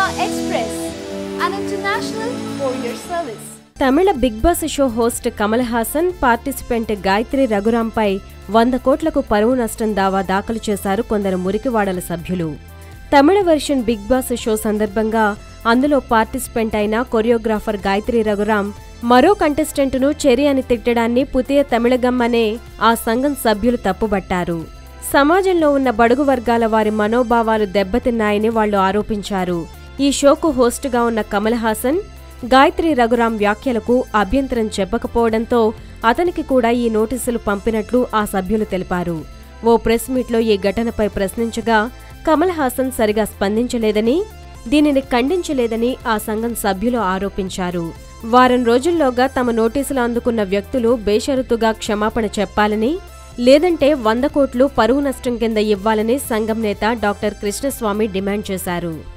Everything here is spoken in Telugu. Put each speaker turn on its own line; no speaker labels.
Express, an international courier service.
Tamil big boss show host Kamal Haasan participant Gayathri రఘురాంపై వంద కోట్లకు పరువు నష్టం దావా దాఖలు చేశారు కొందరు మురికివాడల సభ్యులు Tamil version big boss show సందర్భంగా అందులో పార్టిసిపెంట్ అయిన కొరియోగ్రాఫర్ గాయత్రి రఘురాం మరో కంటెస్టెంట్ను చెరి అని తిట్టడాన్ని పుతియ తమిళగమ్మనే ఆ సంఘం సభ్యులు తప్పుబట్టారు సమాజంలో ఉన్న బడుగు వర్గాల వారి మనోభావాలు దెబ్బతిన్నాయని వాళ్లు ఆరోపించారు ఈ షోకు హోస్టుగా ఉన్న కమల్ హాసన్ గాయత్రి రఘురాం వ్యాఖ్యలకు అభ్యంతరం చెప్పకపోవడంతో అతనికి కూడా ఈ నోటీసులు పంపినట్లు ఆ సభ్యులు తెలిపారు ఓ ప్రెస్ మీట్లో ఈ ఘటనపై ప్రశ్నించగా కమల్ హాసన్ సరిగా స్పందించలేదని దీనిని ఖండించలేదని ఆ సంఘం సభ్యులు ఆరోపించారు వారం రోజుల్లోగా తమ నోటీసులు అందుకున్న వ్యక్తులు బేషరతుగా క్షమాపణ చెప్పాలని లేదంటే వంద కోట్లు పరువు నష్టం కింద ఇవ్వాలని సంఘం నేత డాక్టర్ కృష్ణస్వామి డిమాండ్ చేశారు